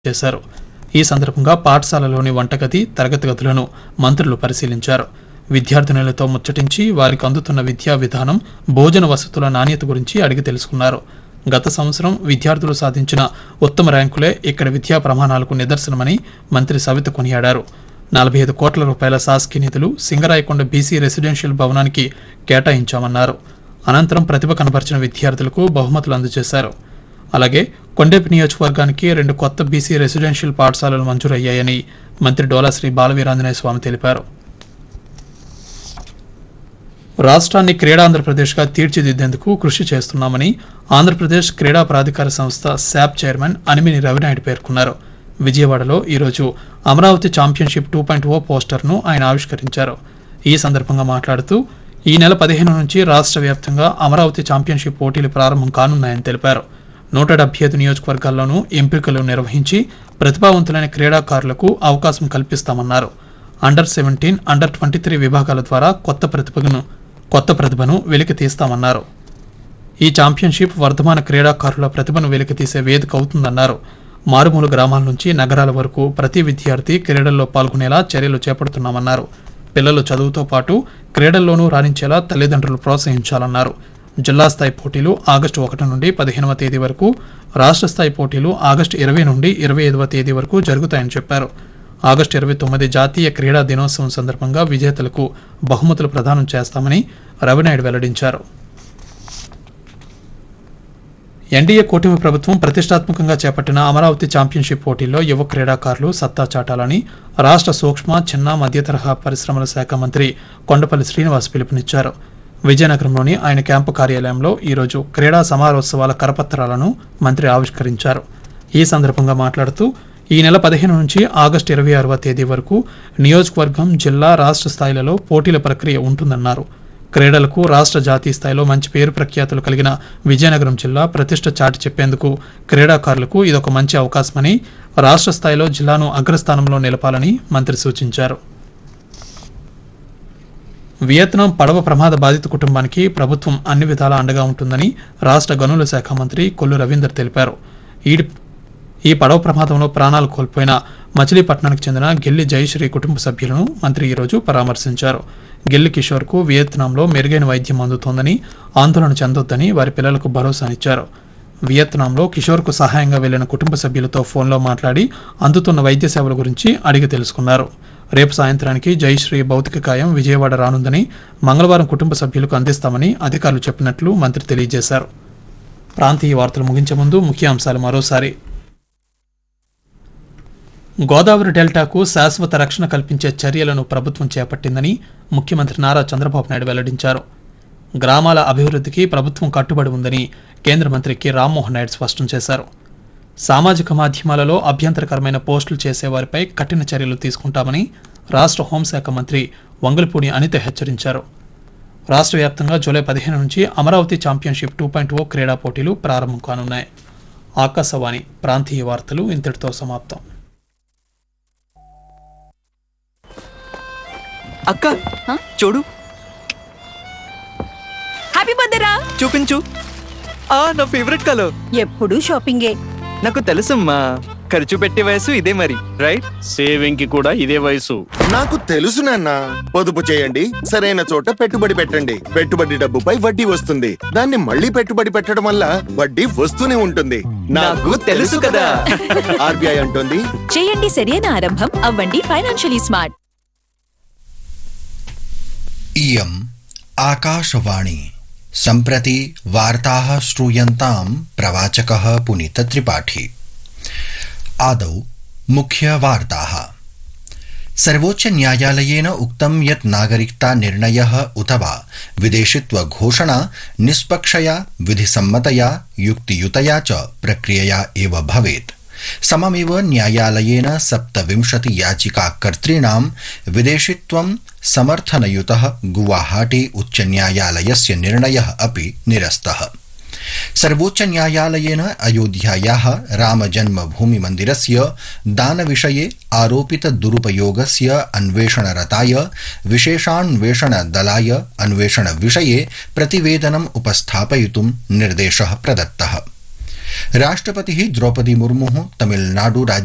చేశారు ఈ సందర్భంగా పాఠశాలలోని వంటగది తరగతి గదులను మంత్రులు పరిశీలించారు విద్యార్థినులతో ముచ్చటించి వారికి అందుతున్న విద్యా విధానం భోజన వసతుల నాణ్యత గురించి అడిగి తెలుసుకున్నారు గత సంవత్సరం విద్యార్థులు సాధించిన ఉత్తమ ర్యాంకులే ఇక్కడ విద్యా ప్రమాణాలకు నిదర్శనమని మంత్రి సవిత కొనియాడారు నలభై ఐదు కోట్ల రూపాయల శాసకీ నిధులు సింగరాయకొండ బీసీ రెసిడెన్షియల్ భవనానికి కేటాయించామన్నారు అనంతరం ప్రతిభ కనబరిచిన విద్యార్థులకు బహుమతులు అందజేశారు అలాగే కొండేపి నియోజకవర్గానికి రెండు కొత్త బీసీ రెసిడెన్షియల్ పాఠశాలలు మంజూరయ్యాయని మంత్రి డోలాశ్రీ బాలవీరాంజనేయ స్వామి తెలిపారు రాష్ట్రాన్ని క్రీడాంధ్రప్రదేశ్గా తీర్చిదిద్దేందుకు కృషి చేస్తున్నామని ఆంధ్రప్రదేశ్ క్రీడా ప్రాధికార సంస్థ శాప్ చైర్మన్ అనిమిని రవినాయుడు పేర్కొన్నారు విజయవాడలో ఈరోజు Amaravati championship two point O పోస్టర్ను ఆయన ఆవిష్కరించారు ఈ సందర్భంగా మాట్లాడుతూ ఈ నెల పదిహేను నుంచి రాష్ట్ర వ్యాప్తంగా అమరావతి ఛాంపియన్షిప్ పోటీలు ప్రారంభం కానున్నాయని తెలిపారు నూట డెబ్బై ఐదు నియోజకవర్గాల్లోనూ ఎంపికలు నిర్వహించి ప్రతిభావంతులైన క్రీడాకారులకు అవకాశం కల్పిస్తామన్నారు under seventeen under twenty three విభాగాల ద్వారా కొత్త ప్రతిభను కొత్త ప్రతిభను వెలికి తీస్తామన్నారు ఈ ఛాంపియన్షిప్ వర్ధమాన క్రీడాకారుల ప్రతిభను వెలికితీసే వేదిక అవుతుందన్నారు మారుమూల గ్రామాల నుంచి నగరాల వరకు ప్రతి విద్యార్థి క్రీడల్లో పాల్గొనేలా చర్యలు చేపడుతున్నామన్నారు పిల్లలు చదువుతో పాటు క్రీడల్లోనూ రాణించేలా తల్లిదండ్రులు ప్రోత్సహించాలన్నారు జిల్లా స్థాయి పోటీలు ఆగస్టు ఒకటి నుండి పదిహేనవ తేదీ వరకు రాష్ట్ర స్థాయి పోటీలు ఆగస్టు ఇరవై నుండి ఇరవై ఐదవ తేదీ వరకు జరుగుతాయని చెప్పారు ఆగస్టు ఇరవై తొమ్మిది జాతీయ క్రీడా దినోత్సవం సందర్భంగా విజేతలకు బహుమతులు ప్రదానం చేస్తామని రవినాయుడు వెల్లడించారు ఎన్డీఏ కూటమి ప్రభుత్వం ప్రతిష్టాత్మకంగా చేపట్టిన అమరావతి ఛాంపియన్షిప్ పోటీల్లో యువ క్రీడాకారులు సత్తా చాటాలని రాష్ట్ర సూక్ష్మ చిన్న మధ్య తరహా పరిశ్రమల శాఖ మంత్రి కొండపల్లి శ్రీనివాస్ పిలుపునిచ్చారు విజయనగరంలోని ఆయన క్యాంపు కార్యాలయంలో ఈరోజు క్రీడా సమారోత్సవాల కరపత్రాలను మంత్రి ఆవిష్కరించారు ఈ సందర్భంగా మాట్లాడుతూ ఈ నెల పదిహేను నుంచి ఆగస్టు ఇరవై ఆరవ తేదీ వరకు నియోజకవర్గం జిల్లా రాష్ట్ర స్థాయిలలో పోటీల ప్రక్రియ ఉంటుందన్నారు క్రీడలకు రాష్ట్ర జాతీయ స్థాయిలో మంచి పేరు ప్రఖ్యాతులు కలిగిన విజయనగరం జిల్లా ప్రతిష్ట చాటి చెప్పేందుకు క్రీడాకారులకు ఇదొక మంచి అవకాశమని రాష్ట్ర స్థాయిలో జిల్లాను అగ్రస్థానంలో నిలపాలని మంత్రి సూచించారు వియత్నాం పడవ ప్రమాద బాధిత కుటుంబానికి ప్రభుత్వం అన్ని విధాలా అండగా ఉంటుందని రాష్ట్ర గనుల శాఖ మంత్రి కొల్లు రవీందర్ తెలిపారు ఈ ఈ పడవ ప్రమాదంలో ప్రాణాలు కోల్పోయిన మచిలీపట్నానికి చెందిన గిల్లి జయశ్రీ కుటుంబ సభ్యులను మంత్రి ఈరోజు పరామర్శించారు గిల్లి కిషోర్కు వియత్నాంలో మెరుగైన వైద్యం అందుతోందని ఆందోళన చెందొద్దని వారి పిల్లలకు భరోసానిచ్చారు వియత్నాంలో కిషోర్కు సహాయంగా వెళ్లిన కుటుంబ సభ్యులతో ఫోన్లో మాట్లాడి అందుతున్న వైద్య సేవల గురించి అడిగి తెలుసుకున్నారు రేపు సాయంత్రానికి జయశ్రీ భౌతిక కాయం విజయవాడ రానుందని మంగళవారం కుటుంబ సభ్యులకు అందిస్తామని అధికారులు చెప్పినట్లు మంత్రి తెలియజేశారు ప్రాంతీయ వార్తలు ముగించే ముందు ముఖ్య అంశాలు మరోసారి గోదావరి డెల్టాకు శాశ్వత రక్షణ కల్పించే చర్యలను ప్రభుత్వం చేపట్టిందని ముఖ్యమంత్రి నారా చంద్రబాబు నాయుడు వెల్లడించారు గ్రామాల అభివృద్ధికి ప్రభుత్వం కట్టుబడి ఉందని కేంద్ర మంత్రి కె రామ్మోహన్ నాయుడు స్పష్టం చేశారు సామాజిక మాధ్యమాలలో అభ్యంతరకరమైన పోస్టులు చేసేవారిపై కఠిన చర్యలు తీసుకుంటామని రాష్ట్ర హోంశాఖ మంత్రి వంగలపూడి అనిత హెచ్చరించారు రాష్ట్ర వ్యాప్తంగా జూలై పదిహేను నుంచి Amaravati championship two point O క్రీడా పోటీలు ప్రారంభం కానున్నాయి ఆకాశవాణి ప్రాంతీయ వార్తలు ఇంతటితో సమాప్తం అక్క చూడు హ్యాపీ బర్త్డే రా చూపించు ఆ నా ఫేవరెట్ కలర్ ఎప్పుడు షాపింగే నాకు తెలుసమ్మా ఖర్చు పెట్టే వయసు ఇదే మరి రైట్ సేవింగ్ కి కూడా ఇదే వయసు నాకు తెలుసు నాన్న పొదుపు చేయండి సరైన చోట పెట్టుబడి పెట్టండి పెట్టుబడి డబ్బుపై వడ్డీ వస్తుంది దాన్ని మళ్ళీ పెట్టుబడి పెట్టడం వల్ల వడ్డీ వస్తూనే ఉంటుంది నాకు తెలుసు కదా. ఆర్బీఐ అంటుంది చేయండి సరైన ఆరంభం అవ్వండి ఫైనాన్షియలీ స్మార్ట్ इयम् आकाशवाणी सम्प्रति वार्ताः श्रूयन्तां प्रवाचकः पुनीतत्रिपाठी आदौ मुख्यवार्ताः सर्वोच्चन्यायालयेन उक्तं यत् नागरिकता निर्णयः उत वा विदेशित्वघोषणा निष्पक्षया विधिसम्मतया युक्तियुतया च प्रक्रियया एव भवेत् सममेव न्यायालयेन सप्तविंशति याचिकाकर्तॄणां विदेशित्वं समर्थनयुतः गुवाहाटी उच्चन्यायालयस्य निर्णयः अपि निरस्तः सर्वोच्चन्यायालयेन अयोध्यायाः रामजन्मभूमिमन्दिरस्य दानविषये आरोपित दुरुपयोगस्य अन्वेषणरताय विशेषान्वेषणदलाय अन्वेषणविषये प्रतिवेदनम् उपस्थापयितुं निर्देशः प्रदत्तः राष्ट्रपतिः द्रौपदी मुर्मुः तमिलनाडु